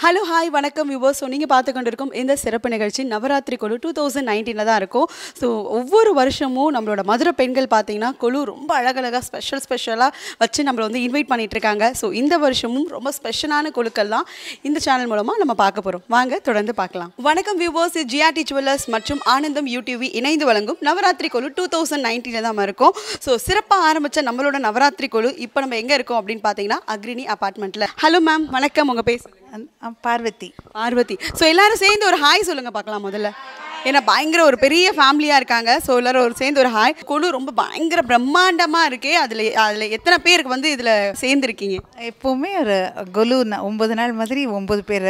Hello hi வணக்கம் viewers so நீங்கள் பார்த்து கொண்டிருக்கும் இந்த சிறப்பு நிகழ்ச்சி நவராத்திரி கொலு டூ தௌசண்ட் நைன்டீனில் தான் இருக்கும் ஸோ ஒவ்வொரு வருஷமும் நம்மளோட மதுரை பெண்கள் பார்த்தீங்கன்னா கொலு ரொம்ப அழகழகாக ஸ்பெஷல் ஸ்பெஷலாக வச்சு நம்மளை வந்து இன்வைட் பண்ணிட்டு இருக்காங்க ஸோ இந்த வருஷமும் ரொம்ப ஸ்பெஷலான கொலுக்கள் தான் இந்த சேனல் மூலமாக நம்ம பார்க்க போகிறோம் வாங்க தொடர்ந்து பார்க்கலாம் வணக்கம் வியூவர்ஸ் ஜிஆர்டி ஜுவல்லர்ஸ் மற்றும் ஆனந்தம் யூடிவி இணைந்து வழங்கும் நவராத்திரி கொலு டூ தௌசண்ட் நைன்டீனில் தான் இருக்கும் ஸோ சிறப்பாக ஆரம்பித்த நம்மளோட நவராத்திரி கொலு இப்போ நம்ம எங்கே இருக்கோம் அப்படின்னு பார்த்தீங்கன்னா அக்ரினி அபார்ட்மெண்ட்டில் ஹலோ மேம் வணக்கம் உங்கள் பேர் சொல்லுங்க. அந்- அ, பார்வதி பார்வதி ஸோ எல்லாரும் சேர்ந்து ஒரு ஹாய் சொல்லுங்க பார்க்கலாம் முதல்ல ஏன்னா பயங்கர ஒரு பெரிய ஃபேமிலியாக இருக்காங்க ஸோ எல்லாரும் ஒரு சேர்ந்து ஒரு ஹாய் குழு ரொம்ப பயங்கர பிரம்மாண்டமாக இருக்கே அதில் அதில் எத்தனை பேருக்கு வந்து இதில் சேர்ந்துருக்கீங்க எப்போவுமே ஒரு கொலு ந- ஒம்பது நாள் மாதிரி ஒம்பது பேர்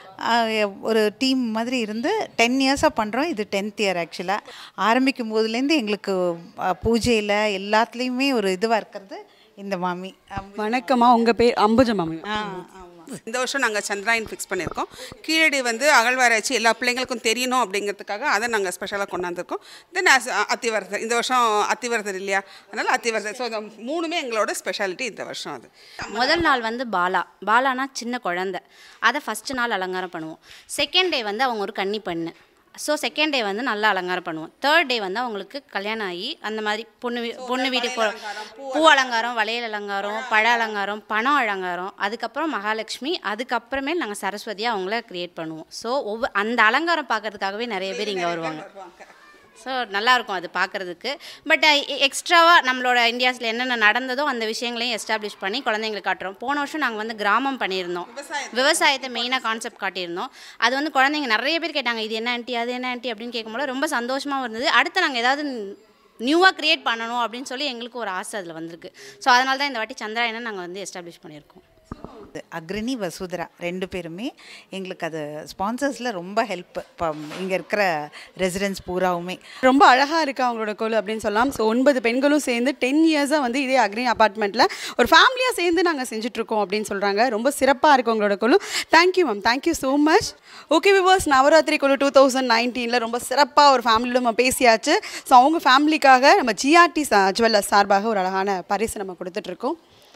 ஒரு டீம் மாதிரி இருந்து டென் இயர்ஸாக பண்ணுறோம் இது டென்த் இயர் ஆக்சுவலாக ஆரம்பிக்கும் போதுலேருந்து எங்களுக்கு பூஜையில் எல்லாத்துலேயுமே ஒரு இதுவாக இருக்கிறது இந்த மாமி வணக்கம்மா உங்கள் பேர் அம்புஜ மாமி ஆ ஆமாம் இந்த வருஷம் நாங்கள் சந்திராயன் ஃபிக்ஸ் பண்ணியிருக்கோம் கீழடி வந்து அகழ்வாராய்ச்சி எல்லா பிள்ளைங்களுக்கும் தெரியணும் அப்படிங்கிறதுக்காக அதை நாங்கள் ஸ்பெஷலாக கொண்டாந்துருக்கோம் தென் அத்திவரதர் இந்த வருஷம் அத்திவரதர் இல்லையா அதனால் அத்திவரதர் ஸோ மூணுமே எங்களோட ஸ்பெஷாலிட்டி இந்த வருஷம் அது முதல் நாள் வந்து பாலா பாலானா சின்ன குழந்தை அதை ஃபஸ்ட்டு நாள் அலங்காரம் பண்ணுவோம் செகண்ட் டே வந்து அவங்க ஒரு கன்னி பெண்ணு ஸோ செகண்ட் டே வந்து நல்லா அலங்காரம் பண்ணுவோம் தேர்ட் டே வந்து அவங்களுக்கு கல்யாணம் ஆகி அந்த மாதிரி பொண்ணு வீ- பொண்ணு வீட்டுக்கு போ- பூ அலங்காரம் வளையல் அலங்காரம் பழ அலங்காரம் பணம் அலங்காரம் அதுக்கப்புறம் மகாலட்சுமி அதுக்கப்புறமே நாங்கள் சரஸ்வதியாக அவங்கள க்ரியேட் பண்ணுவோம் ஸோ ஒவ்வொரு அந்த அலங்காரம் பார்க்கறதுக்காகவே நிறைய பேர் இங்கே வருவாங்க ஸோ நல்லாயிருக்கும் அது பார்க்குறதுக்கு பட் எக்ஸ்ட்ராவாக நம்மளோட இந்தியாஸில் என்னென்ன நடந்ததோ அந்த விஷயங்களையும் எஸ்டாப்ளிஷ் பண்ணி குழந்தைங்களுக்கு காட்டுறோம் போன வருஷம் நாங்கள் வந்து கிராமம் பண்ணியிருந்தோம் விவசாயத்தை மெயினாக கான்செப்ட் காட்டியிருந்தோம் அது வந்து குழந்தைங்க நிறைய பேர் கேட்டாங்க இது என்ன ஆன்ட்டி அது என்ன ஆன்ட்டி அப்படின்னு கேட்கும்போது ரொம்ப சந்தோஷமாகவும் இருந்தது அடுத்து நாங்கள் ஏதாவது நியூவாக க்ரியேட் பண்ணணும் அப்படின்னு சொல்லி எங்களுக்கு ஒரு ஆசை அதில் வந்திருக்கு ஸோ அதனால தான் இந்த வாட்டி சந்திராயனை நாங்கள் வந்து எஸ்டாப்ளிஷ் பண்ணியிருக்கோம் அக்ரினி வசுதரா ரெண்டு பேருமே எங்களுக்கு அது ஸ்பான்சர்ஸில் ரொம்ப ஹெல்ப் இப்போ இங்கே இருக்கிற ரெசிடென்ஸ் பூராவுமே ரொம்ப அழகாக இருக்கு அவங்களோட கொலு அப்படின்னு சொல்லலாம் ஸோ ஒன்பது பெண்களும் சேர்ந்து டென் இயர்ஸாக வந்து இதே அக்ரி அபார்ட்மெண்ட்டில் ஒரு ஃபேமிலியாக சேர்ந்து நாங்கள் செஞ்சுட்ருக்கோம் அப்படின்னு சொல்கிறாங்க ரொம்ப சிறப்பாக இருக்கு உங்களோட கொலு thank you ma'am thank you so much okay viewers Navaratri கொலு டூ தௌசண்ட் நைன்டீனில் ரொம்ப சிறப்பாக ஒரு ஃபேமிலியில் நம்ம பேசியாச்சு ஸோ அவங்க ஃபேமிலிக்காக நம்ம ஜிஆர்டி ஜுவல்லர்ஸ் சார்பாக ஒரு அழகான பரிசு நம்ம கொடுத்துட்ருக்கோம்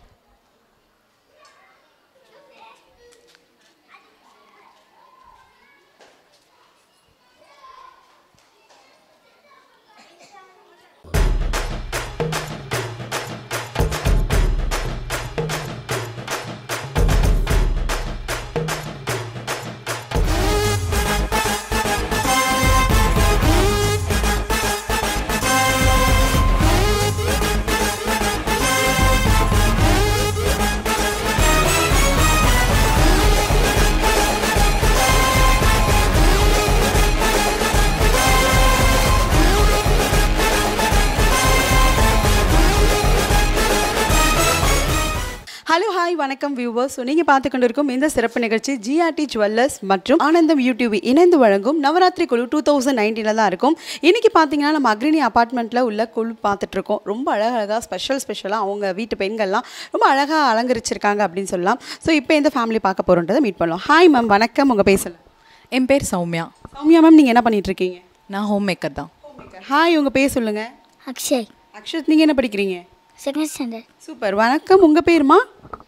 ஹலோ ஹாய் வணக்கம் வியூவர்ஸ் ஸோ நீங்கள் பார்த்து கொண்டிருக்கும் இந்த சிறப்பு நிகழ்ச்சி ஜிஆர்டி ஜுவல்லர்ஸ் மற்றும் ஆனந்தம் யூடிவி இணைந்து வழங்கும் நவராத்திரி குழு டூ தௌசண்ட் நைன்டீனில் தான் இருக்கும் இன்றைக்கி பார்த்தீங்கன்னா நம்ம அக்ரினி அபார்ட்மெண்ட்டில் உள்ள குழு பார்த்துட்ருக்கோம் ரொம்ப அழகழகாக ஸ்பெஷல் ஸ்பெஷலாக அவங்க வீட்டு பெண்கள்லாம் ரொம்ப அழகாக அலங்கரிச்சிருக்காங்க அப்படின்னு சொல்லலாம் ஸோ இப்போ இந்த ஃபேமிலி பார்க்க போகிறோன்றதை மீட் பண்ணலாம் ஹாய் மேம் வணக்கம் உங்கள் பேசலாம் என் பேர் சௌமியா சௌமியா மேம் நீங்கள் என்ன பண்ணிட்டு இருக்கீங்க நான் ஹோம் மேக்கர் தான் ஹாய் உங்கள் பேர் சொல்லுங்கள் அக்ஷய் அக்ஷத் நீங்கள் என்ன படிக்கிறீங்க செகண்ட் ஸ்டாண்டர்ட் சூப்பர் வணக்கம் உங்கள் பேருமா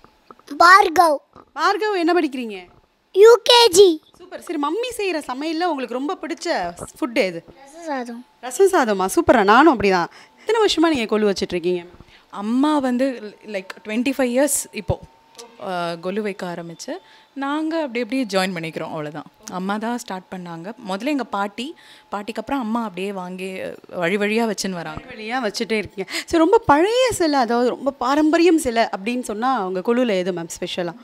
பார்கவ் பார்கவ் என்ன படிக்கிறீங்க யூகேஜி சூப்பர் சரி மம்மி செய்கிற சமையலில் உங்களுக்கு ரொம்ப பிடிச்ச ஃபுட்டு எது சாதம் ரசம் சாதமா சூப்பரா நானும் அப்படிதான் எத்தனை வருஷமா நீங்கள் கொலு வச்சிட்டு இருக்கீங்க அம்மா வந்து லைக் டுவெண்ட்டி ஃபைவ் இயர்ஸ் இப்போது கொலு வைக்க ஆரம்பிச்சு நாங்கள் அப்படி அப்படியே ஜாயின் பண்ணிக்கிறோம் அவ்வளோதான் அம்மா தான் ஸ்டார்ட் பண்ணாங்க முதல்ல எங்கள் பாட்டி பாட்டிக்கு அப்புறம் அம்மா அப்படியே வாங்கி வழி வழியாக வச்சுன்னு வராங்க வழியாக வச்சுட்டே இருக்கீங்க சரி ரொம்ப பழைய சிலை அதாவது ரொம்ப பாரம்பரியம் சிலை அப்படின்னு சொன்னால் உங்கள் குழுவில் எது மேம் ஸ்பெஷலாக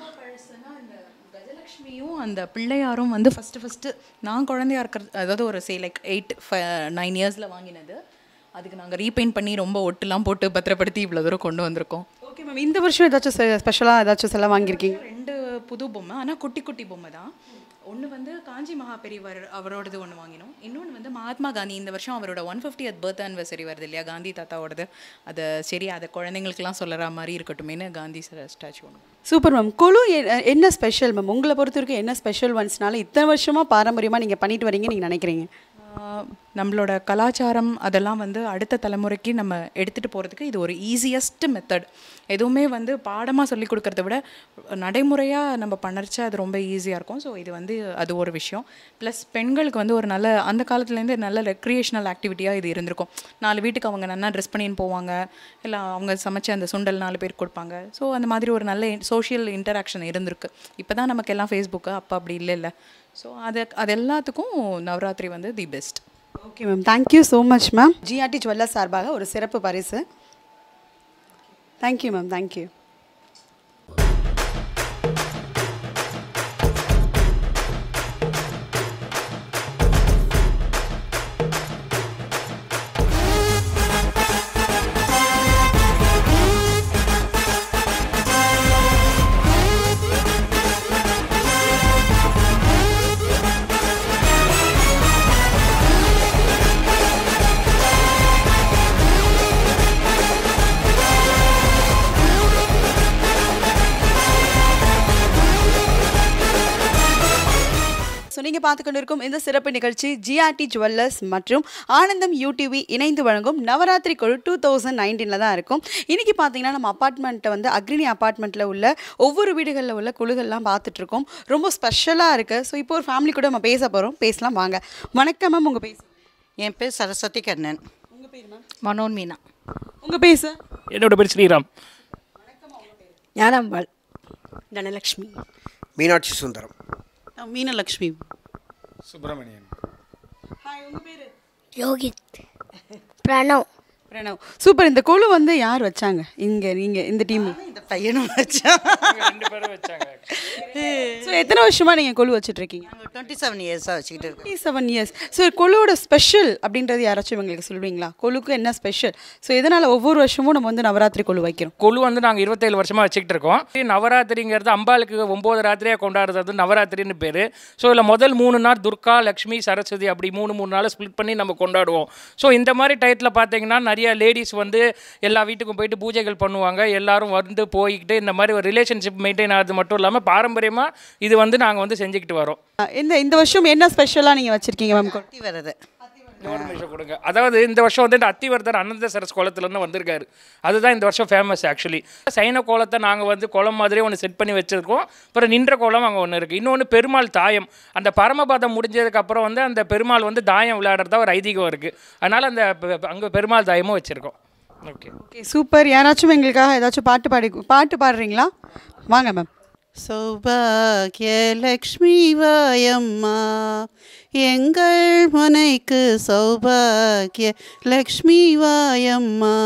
கஜலக்ஷ்மியும் அந்த பிள்ளையாரும் வந்து ஃபஸ்ட்டு ஃபஸ்ட்டு நான் குழந்தையா இருக்கிறது அதாவது ஒரு சே லைக் எயிட் நைன் இயர்ஸில் வாங்கினது அதுக்கு நாங்கள் ரீபெயிண்ட் பண்ணி ரொம்ப ஒட்டுலாம் போட்டு பத்திரப்படுத்தி இவ்வளோ தூரம் கொண்டு வந்திருக்கோம் ஓகே மேம் இந்த வருஷம் ஏதாச்சும் ஸ்பெஷலாக ஏதாச்சும் சிலை வாங்கியிருக்கீங்க ரெண்டு புது பொம்மை ஆனால் குட்டி குட்டி பொம்மை தான் ஒன்று வந்து காஞ்சி மகா பெரியவர் அவரோடது ஒன்று வாங்கினோம் இன்னொன்று வந்து மகாத்மா காந்தி இந்த வருஷம் அவரோட ஒன் ஃபிஃப்டியத் பர்த் ஆனிவர்சரி வருது இல்லையா காந்தி தாத்தாவோடது அதை சரி அதை குழந்தைங்களுக்குலாம் சொல்லற மாதிரி இருக்கட்டுமேனு காந்தி ஸ்டாச்சு ஒன்று சூப்பர் மேம் குழு எ- என்ன ஸ்பெஷல் மேம் உங்களை பொறுத்த வரைக்கும் என்ன ஸ்பெஷல் ஒன்ஸ்னால இத்தனை வருஷமாக பாரம்பரியமாக நீங்கள் பண்ணிட்டு வரீங்க நீங்கள் நினைக்கிறீங்க ஆஹ் நம்மளோட கலாச்சாரம் அதெல்லாம் வந்து அடுத்த தலைமுறைக்கு நம்ம எடுத்துகிட்டு போகிறதுக்கு இது ஒரு ஈஸியஸ்ட் மெத்தட் எதுவுமே வந்து பாடமாக சொல்லி கொடுக்கறத விட நடைமுறையாக நம்ம பண்ணறச்ச அது ரொம்ப ஈஸியாக இருக்கும் ஸோ இது வந்து அது ஒரு விஷயம் ப்ளஸ் பெண்களுக்கு வந்து ஒரு நல்ல அந்த காலத்துலேருந்து நல்ல ரெக்ரியேஷனல் ஆக்டிவிட்டியாக இது இருந்திருக்கும் நாலு வீட்டுக்கு அவங்க நல்லா ட்ரெஸ் பண்ணின்னு போவாங்க இல்லை அவங்க சமைச்ச அந்த சுண்டல் நாலு பேர் கொடுப்பாங்க ஸோ அந்த மாதிரி ஒரு நல்ல சோஷியல் இன்டராக்ஷன் இருந்திருக்கு இப்போ தான் நமக்கு எல்லாம் ஃபேஸ்புக்கு அப்போ அப்படி இல்லை இல்லை ஸோ அது அது எல்லாத்துக்கும் நவராத்திரி வந்து the best okay ma'am thank you so much ma'am G R T jewellers சார்பாக ஒரு சிறப்பு பரிசு தேங்க்யூ மேம் தேங்க்யூ ஸோ நீங்கள் பார்த்து கொண்டிருக்கும் இந்த சிறப்பு நிகழ்ச்சி ஜிஆர்டி ஜுவல்லர்ஸ் மற்றும் ஆனந்தம் யூடிவி இணைந்து வழங்கும் நவராத்திரி குழு டூ தௌசண்ட் நைன்டீனில் தான் இருக்கும் இன்றைக்கி பார்த்தீங்கன்னா நம்ம அப்பார்ட்மெண்ட்டை வந்து அக்ரினி அப்பார்ட்மெண்ட்டில் உள்ள ஒவ்வொரு வீடுகளில் உள்ள குழுக்கள்லாம் பார்த்துட்ருக்கோம் ரொம்ப ஸ்பெஷலாக இருக்குது ஸோ இப்போ ஒரு ஃபேமிலி கூட நம்ம பேச போகிறோம் பேசலாம் வாங்க வணக்கம் மேம் உங்கள் பேச என் பேர் சரஸ்வதி கண்ணன் உங்கள் பேர் மேம் மனோன் மீனா உங்கள் பேர் சார் என்னோட பேர் ஸ்ரீராம் ஞானாம்பாள் தனலக்ஷ்மி மீனாட்சி சுந்தரம் மீனலக்ஷ்மி சுப்பிரமணியன் ஹாய் உங்கள் பேர் யோகித் பிரணவ் பிரணவ் சூப்பர் இந்த குழு வந்து யார் வச்சாங்க இங்கே நீங்கள் இந்த டீம் இந்த பையனும் வச்சான் ரெண்டு பேரும் வச்சாங்க ஸோ எத்தனை வருஷமாக நீங்கள் குழு வச்சுட்ருக்கீங்க நாங்கள் டுவெண்ட்டி செவன் இயர்ஸாக வச்சுக்கிட்டு இருக்கோம் டுவெண்ட்டி செவன் இயர்ஸ் ஸோ குழுவோட ஸ்பெஷல் அப்படின்றது யாராச்சும் எங்களுக்கு சொல்லுவீங்களா குழுக்கு என்ன ஸ்பெஷல் ஸோ எதனால் ஒவ்வொரு வருஷமும் நம்ம வந்து நவராத்திரி குழு வைக்கிறோம் குழு வந்து நாங்கள் இருபத்தேழு வருஷமாக வச்சுக்கிட்டு இருக்கோம் நவராத்திரிங்கிறது அம்பாளுக்கு ஒம்பது ராத்திரியாக கொண்டாடுறது நவராத்திரின்னு பேர் ஸோ இதில் முதல் மூணு நாள் துர்கா லக்ஷ்மி சரஸ்வதி அப்படி மூணு மூணு நாள் ஸ்ப்ளிட் பண்ணி நம்ம கொண்டாடுவோம் ஸோ இந்த மாதிரி டயத்தில் பார்த்தீங்கன்னா நிறைய லேடிஸ் வந்து எல்லா வீட்டுக்கும் போயிட்டு பூஜைகள் பண்ணுவாங்க எல்லாரும் வந்து போய்கிட்டு இந்த மாதிரி ஒரு ரிலேஷன்ஷிப் மெயின்டைன் ஆகிறது மட்டும் இல்லாமல் பாரம்பரியமாக இது வந்து நாங்கள் வந்து செஞ்சுக்கிட்டு வரோம் இந்த இந்த வருஷம் என்ன ஸ்பெஷலாக நீங்கள் வச்சுருக்கீங்க மேம் குட்டி வருது ஒரு நிமிஷம் கொடுங்க அதாவது இந்த வருஷம் வந்து அத்திவர்தர் அனந்த சரஸ் குளத்துலேருந்து வந்திருக்காரு அதுதான் இந்த வருஷம் ஃபேமஸ் ஆக்சுவலி சைன கோலத்தை நாங்கள் வந்து குளம் மாதிரியே ஒன்று செட் பண்ணி வச்சுருக்கோம் அப்புறம் நின்ற கோலம் அங்கே ஒன்று இருக்குது இன்னொன்று பெருமாள் தாயம் அந்த பரமபாதம் முடிஞ்சதுக்கப்புறம் வந்து அந்த பெருமாள் வந்து தாயம் விளையாடுறதா ஒரு ஐதீகம் இருக்குது அதனால் அந்த அங்கே பெருமாள் தாயமும் வச்சுருக்கோம் ஓகே ஓகே சூப்பர் யாராச்சும் எங்களுக்காக ஏதாச்சும் பாட்டு பாடி பாட்டு பாடுறீங்களா வாங்க மேம் சௌபாகியலக்ஷ்மி வாயம்மா எங்கள் மனைக்கு சௌபாகிய லக்ஷ்மி வாயம்மா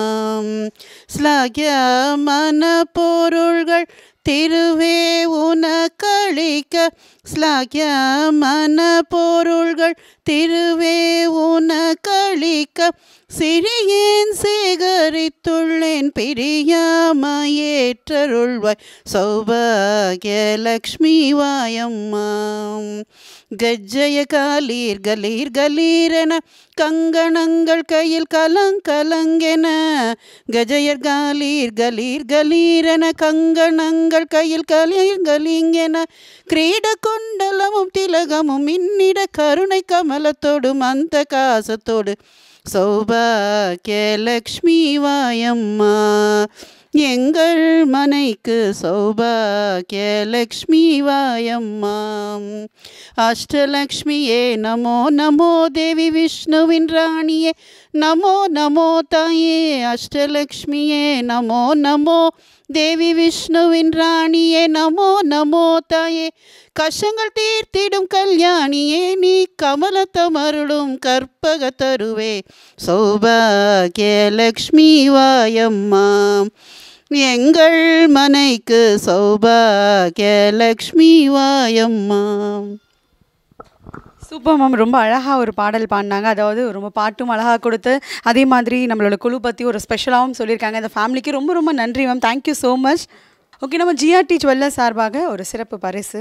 ஸ்லாகியமான பொருள்கள் திருவே உனக்களிக்க ஸ்லாகியமான பொருள்கள் திருவே உனக்களிக்க சிறியேன் சேகரித்துள்ளேன் பிரியாமையேற்றருள்வாய் சௌபாகியலக்ஷ்மி வாயம்மா கஜ்ஜய காலீர் கலீர் கலீரென கங்கணங்கள் கையில் கலங்கலங்கென கஜயர் காலீர் கலீர் கலீரென கங்கணங்கள் கையில் கலீர் கலிங்கென கிரீட கொண்டலமும் திலகமும் மின்னிட கருணை கமலத்தோடு மந்த காசத்தோடு சௌபாகியலக்ஷ்மி வாயம்மா எங்கள் மனைக்கு சௌபாகியலக்ஷ்மி வாயம்மா அஷ்டலக்ஷ்மியே நமோ நமோ தேவி விஷ்ணுவின் ராணியே நமோ நமோ தாயே அஷ்டலக்ஷ்மியே நமோ நமோ தேவி விஷ்ணுவின் ராணியே நமோ நமோ தாயே கஷங்கள் தீர்த்திடும் கல்யாணியே நீ கமலத்தமருளும் கற்பக தருவே சௌபாகியலக்ஷ்மி வாயம்மா எங்கள் மனைக்கு சௌபாகியலக்ஷ்மி வாயம்மா சூப்பர் மேம் ரொம்ப அழகாக ஒரு பாடல் பாடினாங்க அதாவது ரொம்ப பாட்டும் அழகாக கொடுத்து அதே மாதிரி நம்மளோட குழு பற்றி ஒரு ஸ்பெஷலாகவும் சொல்லியிருக்காங்க இந்த ஃபேமிலிக்கு ரொம்ப ரொம்ப நன்றி ma'am thank you so much okay நம்ம ஜிஆர்டி ஜுவல்லர் சார்பாக ஒரு சிறப்பு பரிசு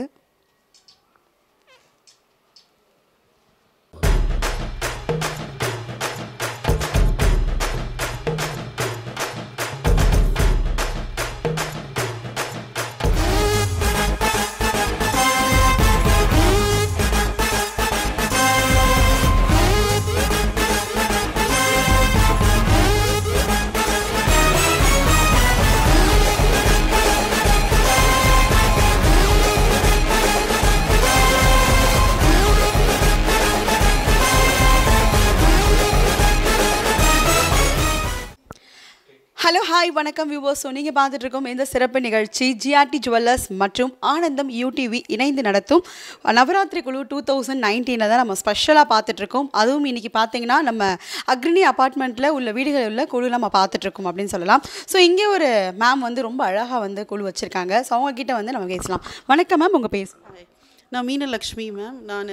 ஹாய் வணக்கம் வியூவர்ஸ் ஸோ நீங்கள் பார்த்துட்டு இருக்கோம் இந்த சிறப்பு நிகழ்ச்சி ஜிஆர்டி ஜுவல்லர்ஸ் மற்றும் ஆனந்தம் யூடிவி இணைந்து நடத்தும் நவராத்திரி குழு டூ தௌசண்ட் நைன்டீனில் தான் நம்ம ஸ்பெஷலாக பார்த்துட்ருக்கோம் அதுவும் இன்றைக்கி பார்த்தீங்கன்னா நம்ம அக்ரினி அப்பார்ட்மெண்ட்டில் உள்ள வீடுகளில் உள்ள குழு நம்ம பார்த்துட்ருக்கோம் அப்படின்னு சொல்லலாம் ஸோ இங்கே ஒரு மேம் வந்து ரொம்ப அழகாக வந்து குழு வச்சுருக்காங்க ஸோ அவங்கக்கிட்ட வந்து நம்ம பேசலாம் வணக்கம் மேம் உங்கள் பேச நான் மீனலக்ஷ்மி மேம் நான்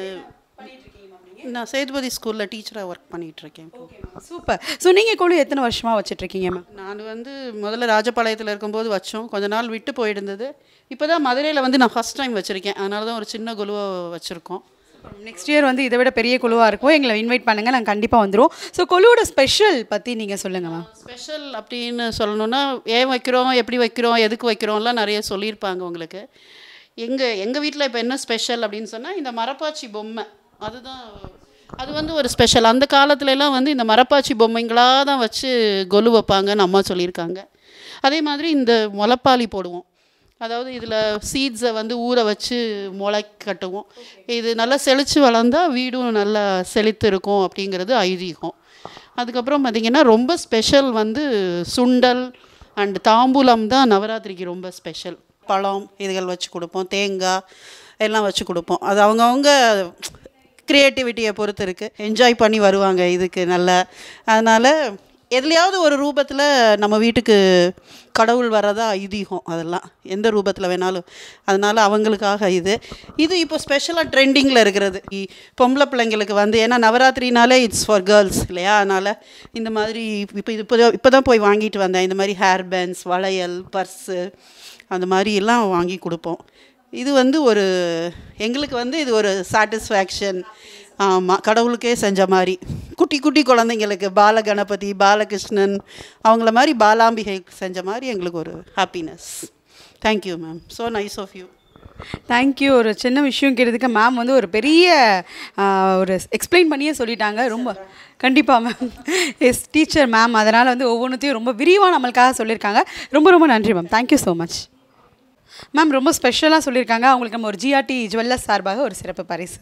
நான் சேதுபதி ஸ்கூலில் டீச்சராக ஒர்க் பண்ணிகிட்ருக்கேன் சூப்பர் ஸோ நீங்கள் குழு எத்தனை வருஷமாக வச்சுட்ருக்கீங்க மேம் நான் வந்து முதல்ல ராஜபாளையத்தில் இருக்கும்போது வச்சோம் கொஞ்ச நாள் விட்டு போயிருந்தது இப்போ தான் மதுரையில் வந்து நான் ஃபஸ்ட் டைம் வச்சுருக்கேன் அதனால தான் ஒரு சின்ன குழுவை வச்சுருக்கோம் நெக்ஸ்ட் இயர் வந்து இதை விட பெரிய குழுவாக இருக்கும் எங்களை இன்வைட் பண்ணுங்கள் நாங்கள் கண்டிப்பாக வந்துடுவோம் ஸோ குழுவோட ஸ்பெஷல் பற்றி நீங்கள் சொல்லுங்கள் மேம் ஸ்பெஷல் அப்படின்னு சொல்லணுன்னா ஏன் வைக்கிறோம் எப்படி வைக்கிறோம் எதுக்கு வைக்கிறோம்லாம் நிறைய சொல்லியிருப்பாங்க உங்களுக்கு எங்கள் எங்கள் வீட்டில் இப்போ என்ன ஸ்பெஷல் அப்படின்னு சொன்னால் இந்த மரப்பாச்சி பொம்மை அதுதான் அது வந்து ஒரு ஸ்பெஷல் அந்த காலத்துல எல்லாம் வந்து இந்த மரப்பாச்சி பொம்மைங்களாக தான் வச்சு கொலு வைப்பாங்கன்னு அம்மா சொல்லியிருக்காங்க அதே மாதிரி இந்த முளைப்பாலி போடுவோம் அதாவது இதில் சீட்ஸை வந்து ஊற வச்சு முளை கட்டுவோம் இது நல்லா செழித்து வளர்ந்தா வீடும் நல்லா செழித்து இருக்கும் அப்படிங்கிறது ஐதீகம் அதுக்கப்புறம் பார்த்திங்கன்னா ரொம்ப ஸ்பெஷல் வந்து சுண்டல் அண்ட் தாம்பூலம் தான் நவராத்திரிக்கு ரொம்ப ஸ்பெஷல் பழம் இதுகள் வச்சு கொடுப்போம் தேங்காய் எல்லாம் வச்சு கொடுப்போம் அது அவங்கவுங்க க்ரியேட்டிவிட்டியை பொறுத்து இருக்குது என்ஜாய் பண்ணி வருவாங்க இதுக்கு நல்லா அதனால் எதுலையாவது ஒரு ரூபத்தில் நம்ம வீட்டுக்கு கடவுள் வரதா ஐதீகம் அதெல்லாம் எந்த ரூபத்தில் வேணாலும் அதனால் அவங்களுக்காக இது இது இப்போ ஸ்பெஷலாக ட்ரெண்டிங்கில் இருக்கிறது இ- பொம்பளை பிள்ளைங்களுக்கு வந்து ஏன்னா நவராத்திரினாலே இட்ஸ் ஃபார் கேர்ள்ஸ் இல்லையா அதனால் இந்த மாதிரி இப்போ இது இப்போ இப்போ தான் போய் வாங்கிட்டு வந்தேன் இந்த மாதிரி ஹேர் பேண்ட்ஸ் வளையல் பர்ஸு அந்த மாதிரி எல்லாம் வாங்கி கொடுப்போம் இது வந்து ஒரு எங்களுக்கு வந்து இது ஒரு சாட்டிஸ்ஃபேக்ஷன் ஆமாம் கடவுளுக்கே செஞ்ச மாதிரி குட்டி குட்டி குழந்தைங்களுக்கு பாலகணபதி பாலகிருஷ்ணன் அவங்கள மாதிரி பாலாம்பிகை செஞ்ச மாதிரி எங்களுக்கு ஒரு happiness thank you ma'am so nice of you thank you ஒரு சின்ன விஷயம் கேட்டதுக்கு மேம் வந்து ஒரு பெரிய ஆ, ஒரு எக்ஸ்பிளைன் பண்ணியே சொல்லிட்டாங்க ரொம்ப கண்டிப்பாக மேம் எஸ் டீச்சர் மேம் அதனால் வந்து ஒவ்வொன்றுத்தையும் ரொம்ப விரிவாக நம்மளுக்காக சொல்லியிருக்காங்க ரொம்ப ரொம்ப நன்றி ma'am thank you so much ma'am ரொம்ப ஸ்பெஷலாக சொல்லியிருக்காங்க அவங்களுக்கு நம்ம ஒரு ஜிஆர்டி ஜுவல்லர்ஸ் சார்பாக ஒரு சிறப்பு பரிசு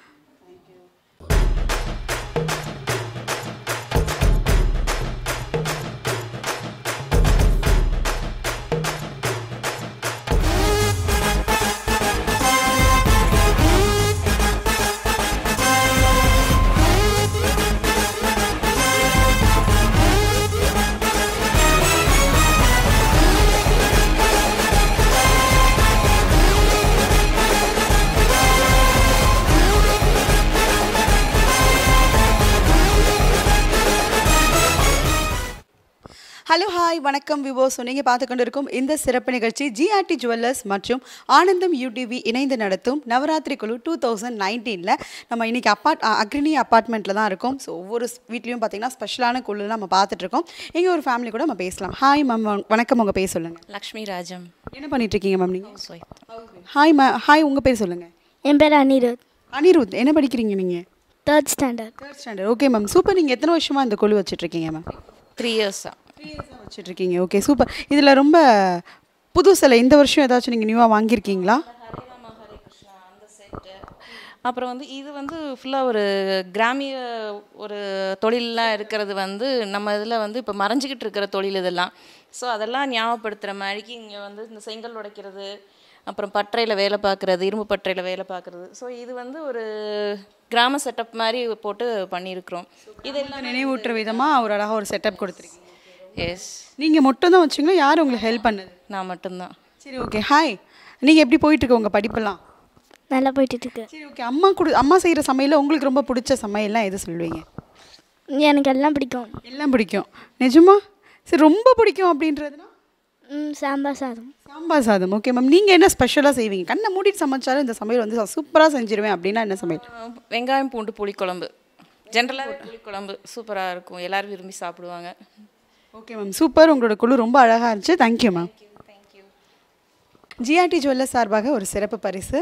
ஹலோ ஹாய் வணக்கம் விவோ ஸோ நீங்கள் பார்த்து கொண்டு இருக்கும் இந்த சிறப்பு நிகழ்ச்சி ஜிஆர்டி ஜுவல்லர்ஸ் மற்றும் ஆனந்தம் யூடிவி இணைந்து நடத்தும் நவராத்திரி குழு டூ தௌசண்ட் நைன்டீனில் நம்ம இன்றைக்கி அப்பார்ட் அக்ரினி அப்பார்ட்மெண்ட்டில் தான் இருக்கோம் ஸோ ஒவ்வொரு வீட்லேயும் பார்த்தீங்கன்னா ஸ்பெஷலான குழு நம்ம பார்த்துட்ருக்கோம் எங்கள் ஒரு ஃபேமிலி கூட நம்ம பேசலாம் ஹாய் மேம் வணக்கம் உங்கள் பேர் சொல்லுங்கள் லக்ஷ்மி ராஜம் என்ன பண்ணிட்டு இருக்கீங்க மேம் நீங்கள் ஹாய் மே ஹாய் உங்கள் பேர் சொல்லுங்கள் என் பேர் அனிருத் அனிருத் என்ன படிக்கிறீங்க நீங்கள் third standard third standard okay ma'am super நீங்கள் எத்தனை வருஷமாக இந்த குழு வச்சுட்ருக்கீங்க மேம் த்ரீ இயர்ஸாக வச்சுட்ருக்கீங்க ஓகே சூப்பர் இதில் ரொம்ப புதுசில் இந்த வருஷம் ஏதாச்சும் நீங்கள் நியூவாக வாங்கியிருக்கீங்களா அப்புறம் வந்து இது வந்து ஃபுல்லாக ஒரு கிராமிய ஒரு தொழிலெலாம் இருக்கிறது வந்து நம்ம இதில் வந்து இப்போ மறைஞ்சிக்கிட்டு இருக்கிற தொழில் இதெல்லாம் ஸோ அதெல்லாம் ஞாபகப்படுத்துகிற மாதிரிக்கு இங்கே வந்து இந்த செங்கல் உடைக்கிறது அப்புறம் பட்டறையில் வேலை பார்க்குறது இரும்பு பட்டறையில் வேலை பார்க்குறது ஸோ இது வந்து ஒரு கிராம செட்டப் மாதிரி போட்டு பண்ணியிருக்கிறோம் இதெல்லாம் நினைவூட்டுற விதமாக ஒரு அழகாக ஒரு செட்டப் கொடுத்துருக்கீங்க எஸ் நீங்கள் மட்டும் தான் வச்சிங்களா யார் உங்களுக்கு ஹெல்ப் பண்ணது நான் மட்டும்தான் சரி ஓகே ஹாய் நீங்கள் எப்படி போயிட்டுருக்கு உங்கள் படிப்பெல்லாம் நல்லா போயிட்டு இருக்கு சரி ஓகே அம்மா கொடு அம்மா செய்கிற சமையலில் உங்களுக்கு ரொம்ப பிடிச்ச சமையல்லாம் எது சொல்லுவீங்க எனக்கு எல்லாம் பிடிக்கும் எல்லாம் பிடிக்கும் நிஜமா சரி ரொம்ப பிடிக்கும் அப்படின்றதுனா ம், சாம்பார் சாதம் சாம்பார் சாதம் ஓகே மேம் நீங்கள் என்ன ஸ்பெஷலாக செய்வீங்க கண்ணை மூடிட்டு சமைச்சாலும் இந்த சமையல் வந்து சூப்பராக செஞ்சிருவேன் அப்படின்னா என்ன சமையல் வெங்காயம் பூண்டு புளிக்குழம்பு ஜென்ரலாக புளிக்குழம்பு சூப்பராக இருக்கும் எல்லாரும் விரும்பி சாப்பிடுவாங்க ஓகே மேம் சூப்பர் உங்களோட குழு ரொம்ப அழகாக இருந்துச்சு தேங்க்யூ மேம் ஜிஆர்டி ஜுவல்லர்ஸ் சார்பாக ஒரு சிறப்பு பரிசு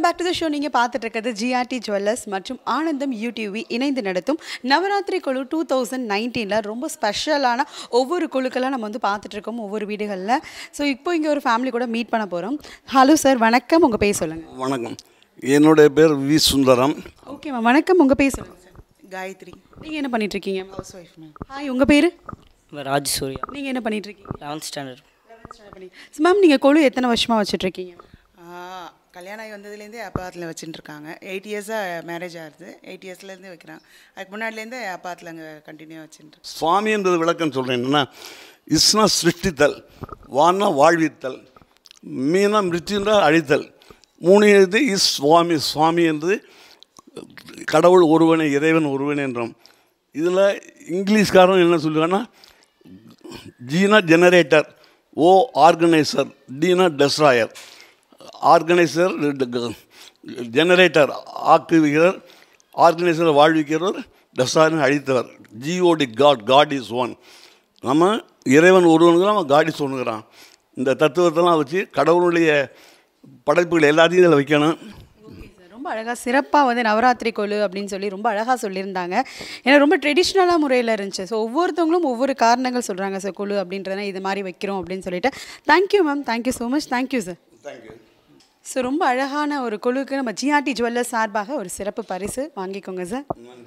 பேக் டு த ஷோ நீங்கள் பார்த்துட்டு இருக்கிறது ஜிஆர்டி ஜுவல்லர்ஸ் மற்றும் ஆனந்தம் யூடிவி இணைந்து நடத்தும் நவராத்திரி குழு டூ தௌசண்ட் நைன்டீனில் ரொம்ப ஸ்பெஷலான ஒவ்வொரு குழுக்கெல்லாம் நம்ம வந்து பார்த்துட்டு இருக்கோம் ஒவ்வொரு வீடுகளில் ஸோ இப்போ இங்கே ஒரு ஃபேமிலி கூட மீட் பண்ண போகிறோம் ஹலோ சார் வணக்கம் உங்கள் பேர் சொல்லுங்கள் வணக்கம் என்னுடைய பேர் வி சுந்தரம் ஓகே மேம் வணக்கம் உங்கள் பேர் சொல்லுங்கள் சார் காயத்ரி நீங்கள் என்ன பண்ணிட்டு இருக்கீங்க ஹவுஸ் ஒய்ஃப் மேம் ஹாய் உங்கள் பேர் ராஜ் சூர்யா நீங்கள் என்ன பண்ணிட்டு இருக்கீங்க லெவன்த் ஸ்டாண்டர்ட் மேம் நீங்கள் குழு எத்தனை வருஷமாக வச்சுட்டு இருக்கீங்க கல்யாணம் ஆகி வந்ததுலேருந்தே அப்பாத்தில் வச்சுட்டு இருக்காங்க எயிட் இயர்ஸாக மேரேஜ் ஆகுது எயிட் இயர்ஸ்லேருந்து வைக்கிறாங்க அதுக்கு முன்னாடிலேருந்தே அப்பாத்தில் அங்கே கண்டினியூ வச்சுட்டு சுவாமி என்பது விளக்கம் சொல்கிறேன் என்னென்னா இஸ்னா சிருஷ்டித்தல் வானா வாழ்வித்தல் மீனா மிருத்யுன்றா அழித்தல் மூணு இது இஸ் சுவாமி சுவாமி என்று கடவுள் ஒருவனே இறைவன் ஒருவனே என்றோம் இதில் இங்கிலீஷ்காரன் என்ன சொல்லுவாங்கன்னா ஜீனா ஜெனரேட்டர் ஓ ஆர்கனைசர் டீனா டெஸ்ட்ராயர் ஆர்கனைசர் ஜெனரேட்டர் ஆக்குகிறவர் ஆர்கனைசர் வாழ்விக்கிறவர் டெஸ்ட்ராயர் அழித்தவர் GOD God God is one நம்ம இறைவன் ஒருவனுக்கு நம்ம காட் இஸ் ஒன்றுங்கிறான் இந்த தத்துவத்தெல்லாம் வச்சு கடவுளுடைய படைப்புகள் எல்லாத்தையும் இதில் வைக்கணும் ரொம்ப அழகாக சிறப்பாக வந்து நவராத்திரி கொலு அப்படின்னு சொல்லி ரொம்ப அழகாக சொல்லியிருந்தாங்க ஏன்னா ரொம்ப ட்ரெடிஷ்னலாக முறையில் இருந்துச்சு ஸோ ஒவ்வொருத்தவங்களும் ஒவ்வொரு காரணங்கள் சொல்கிறாங்க சார் கொலு அப்படின்றத இது மாதிரி வைக்கிறோம் அப்படின்னு சொல்லிட்டு thank you ma'am thank you so much thank you sir thank you so ரொம்ப அழகான ஒரு குழுக்கு நம்ம ஜிஆர்டி ஜுவல்லர்ஸ் சார்பாக ஒரு சிறப்பு பரிசு வாங்கிக்கோங்க sir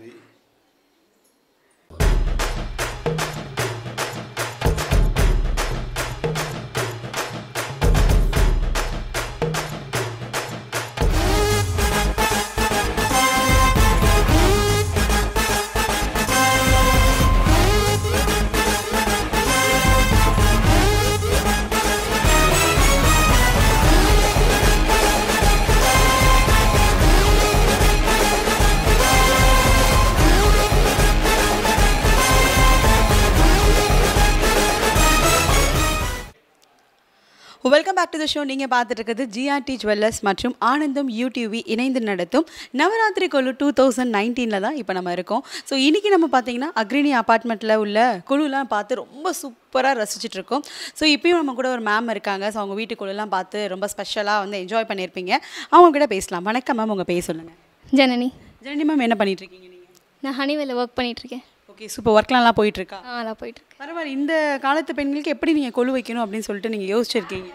welcome back to the show நீங்கள் பார்த்துட்டு இருக்கிறது ஜிஆர்டி ஜுவல்லர்ஸ் மற்றும் ஆனந்தம் யூடிவி இணைந்து நடத்தும் நவராத்திரி குழு டூ தௌசண்ட் நைன்டீனில் தான் இப்போ நம்ம இருக்கோம் ஸோ இன்றைக்கி நம்ம பார்த்தீங்கன்னா அக்ரினி அப்பார்ட்மெண்ட்டில் உள்ள குழுலாம் பார்த்து ரொம்ப சூப்பராக ரசிச்சுட்டு இருக்கோம் ஸோ இப்பயும் நம்ம கூட ஒரு மேம் இருக்காங்க ஸோ அவங்க வீட்டுக்குள்ளெல்லாம் பார்த்து ரொம்ப ஸ்பெஷலாக வந்து என்ஜாய் பண்ணியிருப்பீங்க அவங்க கிட்ட பேசலாம் வணக்கம் மேம் உங்கள் பேர் சொல்லுங்கள் ஜனனி ஜனனி மேம் என்ன பண்ணிட்டு இருக்கீங்க நீங்கள் நான் ஹனிவேல ஒர்க் பண்ணிகிட்ருக்கேன் ஓகே சூப்பர் ஒர்க்லாம் நல்லா போயிட்டு இருக்கா ஆ நல்லா போயிட்டு பரவாயில்ல இந்த காலத்து பெண்களுக்கு எப்படி நீங்கள் கொலு வைக்கணும் அப்படின்னு சொல்லிட்டு நீங்கள் யோசிச்சிருக்கீங்க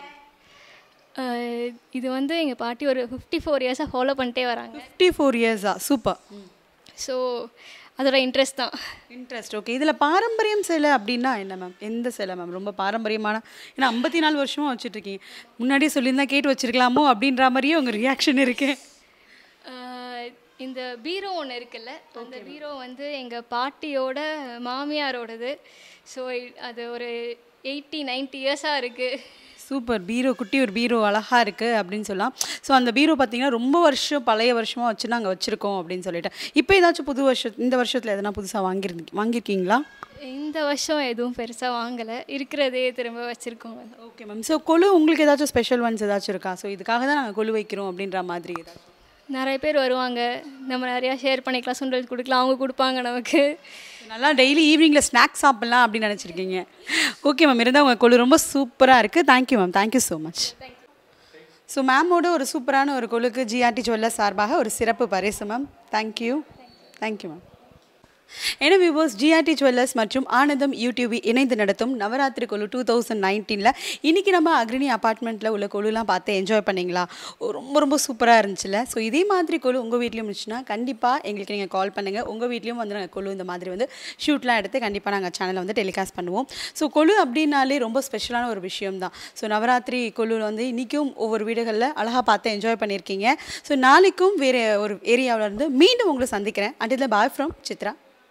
அஹ், இது வந்து எங்கள் பாட்டி ஒரு ஃபிஃப்டி ஃபோர் இயர்ஸாக ஃபாலோ பண்ணிட்டே வராங்க ஃபிஃப்டி ஃபோர் இயர்ஸா சூப்பர் ஸோ அதோட இன்ட்ரெஸ்ட் தான் இன்ட்ரெஸ்ட் ஓகே இதில் பாரம்பரியம் சிலை அப்படின்னா என்ன மேம் எந்த சிலை மேம் ரொம்ப பாரம்பரியமான ஏன்னா ஐம்பத்தி நாலு வருஷமாக வச்சுட்டு இருக்கீங்க முன்னாடியே சொல்லியிருந்தா கேட்டு வச்சிருக்கலாமோ அப்படின்ற மாதிரியே உங்கள் ரியாக்ஷன் இருக்கு அஹ், இந்த பீரோ ஒன்று இருக்குல்ல அந்த பீரோ வந்து எங்கள் பாட்டியோட மாமியாரோடது ஸோ அது ஒரு எயிட்டி நைன்ட்டி இயர்ஸாக இருக்குது சூப்பர் பீரோ குட்டி ஒரு பீரோ அழகா இருக்கு அப்படின்னு சொல்லலாம் ஸோ அந்த பீரோ பார்த்தீங்கன்னா ரொம்ப வருஷம் பழைய வருஷமாக வச்சு நாங்கள் வச்சுருக்கோம் அப்படின்னு சொல்லிட்டு இப்போ ஏதாச்சும் புது வருஷம் இந்த வருஷத்தில் எதனா புதுசாக வாங்கியிருந்து வாங்கியிருக்கீங்களா இந்த வருஷம் எதுவும் பெருசாக வாங்கலை இருக்கிறதே திரும்ப வச்சுருக்கோம் ஓகே மேம் ஸோ கொலு உங்களுக்கு ஏதாச்சும் ஸ்பெஷல் ஒன்ஸ் ஏதாச்சும் இருக்கா ஸோ இதுக்காக தான் நாங்கள் கொலு வைக்கிறோம் அப்படின்ற மாதிரி ஏதாச்சும் நிறைய பேர் வருவாங்க நம்ம நிறையா ஷேர் பண்ணிக்கலாம் சுண்டல் கொடுக்கலாம் அவங்க கொடுப்பாங்க நமக்கு நல்லா டெய்லி ஈவினிங்கில் ஸ்நாக்ஸ் சாப்பிட்லாம் அப்படின்னு நினச்சிருக்கீங்க ஓகே மேம் இருந்தால் உங்கள் கொலு ரொம்ப சூப்பராக இருக்குது thank you ma'am thank you so much so மேமோட ஒரு சூப்பரான ஒரு கொலுக்கு ஜிஆர்டி ஜுவல்லர் சார்பாக ஒரு சிறப்பு பரிசு மேம் தேங்க்யூ தேங்க்யூ மேம் என்ன வியூவர்ஸ் ஜிஆர்டி ஜுவல்லர்ஸ் மற்றும் ஆனந்தம் யூடியூபி இணைந்து நடத்தும் நவராத்திரி குழு டூ தௌசண்ட் நைன்டீனில் இன்றைக்கி நம்ம அக்ரினி அப்பார்ட்மெண்ட்டில் உள்ள குழுலாம் பார்த்து என்ஜாய் பண்ணிங்களா ஓ, ரொம்ப ரொம்ப சூப்பராக இருந்துச்சுல்ல ஸோ இதே மாதிரி குழு உங்கள் வீட்லேயும் இருந்துச்சுன்னா கண்டிப்பாக எங்களுக்கு நீங்கள் கால் பண்ணுங்கள் உங்கள் வீட்லேயும் வந்து நாங்கள் குழு இந்த மாதிரி வந்து ஷூட்லாம் எடுத்து கண்டிப்பாக நாங்கள் சேனலில் வந்து டெலிகாஸ்ட் பண்ணுவோம் ஸோ கொழு அப்படின்னாலே ரொம்ப ஸ்பெஷலான ஒரு விஷயம் தான் ஸோ நவராத்திரி கொழுவில் வந்து இன்றைக்கும் ஒவ்வொரு வீடுகளில் அழகாக பார்த்து என்ஜாய் பண்ணியிருக்கீங்க ஸோ நாளைக்கும் வேறு ஒரு ஏரியாவில் இருந்து மீண்டும் உங்களை சந்திக்கிறேன் அண்டில் பாய் ஃப்ரம் சித்ரா